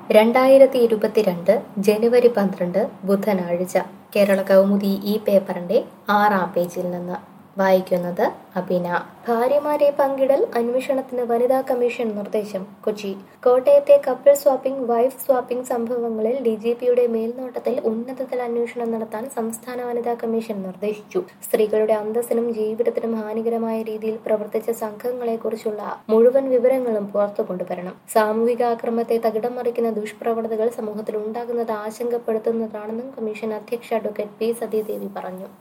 രണ്ടായിരത്തി ഇരുപത്തിരണ്ട് ജനുവരി പന്ത്രണ്ട് ബുധനാഴ്ച കേരള കൗമുദി ഈ പേപ്പറിന്റെ ആറാം പേജിൽ നിന്ന് വായിക്കുന്നത് അബിന ഭാര്യമാരെ പങ്കിടൽ അന്വേഷണത്തിന് വനിതാ കമ്മീഷൻ നിർദ്ദേശം കൊച്ചി കോട്ടയത്തെ കപ്പിൾ സ്വാപ്പിംഗ് വൈഫ് സ്വാപ്പിംഗ് സംഭവങ്ങളിൽ ഡി ജി പിയുടെ മേൽനോട്ടത്തിൽ ഉന്നതതല അന്വേഷണം നടത്താൻ സംസ്ഥാന വനിതാ കമ്മീഷൻ നിർദ്ദേശിച്ചു സ്ത്രീകളുടെ അന്തസ്സിനും ജീവിതത്തിനും ഹാനികരമായ രീതിയിൽ പ്രവർത്തിച്ച സംഘങ്ങളെക്കുറിച്ചുള്ള മുഴുവൻ വിവരങ്ങളും പുറത്തു കൊണ്ടുവരണം സാമൂഹിക ആക്രമത്തെ തകിടം മറിക്കുന്ന ദുഷ്പ്രവണതകൾ സമൂഹത്തിൽ ഉണ്ടാകുന്നത് ആശങ്കപ്പെടുത്തുന്നതാണെന്നും കമ്മീഷൻ അധ്യക്ഷ അഡ്വക്കേറ്റ് പി സതീദേവി പറഞ്ഞു